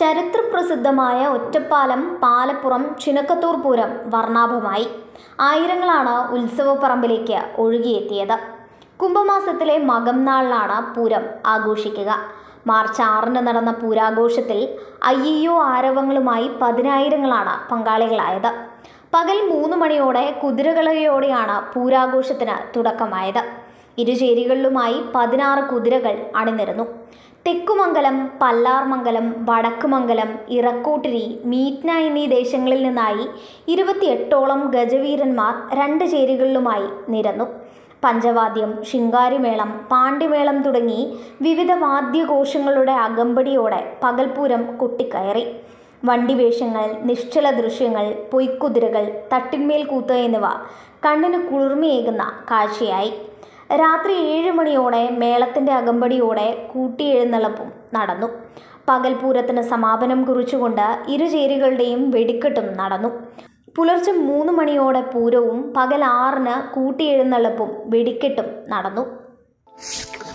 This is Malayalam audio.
ചരിത്രപ്രസിദ്ധമായ ഒറ്റപ്പാലം പാലപ്പുറം ചിനക്കത്തൂർ പൂരം വർണ്ണാഭമായി ആയിരങ്ങളാണ് ഉത്സവപ്പറമ്പിലേക്ക് ഒഴുകിയെത്തിയത് കുംഭമാസത്തിലെ മകം നാളിലാണ് പൂരം ആഘോഷിക്കുക മാർച്ച് ആറിന് നടന്ന പൂരാഘോഷത്തിൽ അയ്യോ ആരവങ്ങളുമായി പതിനായിരങ്ങളാണ് പങ്കാളികളായത് പകൽ മൂന്ന് മണിയോടെ കുതിരകളയോടെയാണ് പൂരാഘോഷത്തിന് തുടക്കമായത് ഇരുചേരികളിലുമായി പതിനാറ് കുതിരകൾ അണിനിരന്നു തെക്കുമംഗലം പല്ലാർമംഗലം വടക്കുമംഗലം ഇറക്കോട്ടിരി മീറ്റ്ന എന്നീ ദേശങ്ങളിൽ നിന്നായി ഇരുപത്തിയെട്ടോളം ഗജവീരന്മാർ രണ്ട് ചേരികളിലുമായി നിരന്നു പഞ്ചവാദ്യം ശിങ്കാരിമേളം പാണ്ഡിമേളം തുടങ്ങി വിവിധ വാദ്യഘോഷങ്ങളുടെ അകമ്പടിയോടെ പകൽപൂരം കൊട്ടിക്കയറി വണ്ടിവേഷങ്ങൾ നിശ്ചല ദൃശ്യങ്ങൾ പൊയ്ക്കുതിരകൾ തട്ടിന്മേൽ കൂത്ത് എന്നിവ കണ്ണിന് കുളിർമയേകുന്ന കാഴ്ചയായി രാത്രി ഏഴ് മണിയോടെ മേളത്തിൻ്റെ അകമ്പടിയോടെ കൂട്ടിയെഴുന്നള്ളപ്പും നടന്നു പകൽപൂരത്തിന് സമാപനം കുറിച്ചുകൊണ്ട് ഇരുചേരികളുടെയും വെടിക്കെട്ടും നടന്നു പുലർച്ചെ മൂന്ന് മണിയോടെ പൂരവും പകൽ ആറിന് കൂട്ടിയെഴുന്നള്ളപ്പും വെടിക്കെട്ടും നടന്നു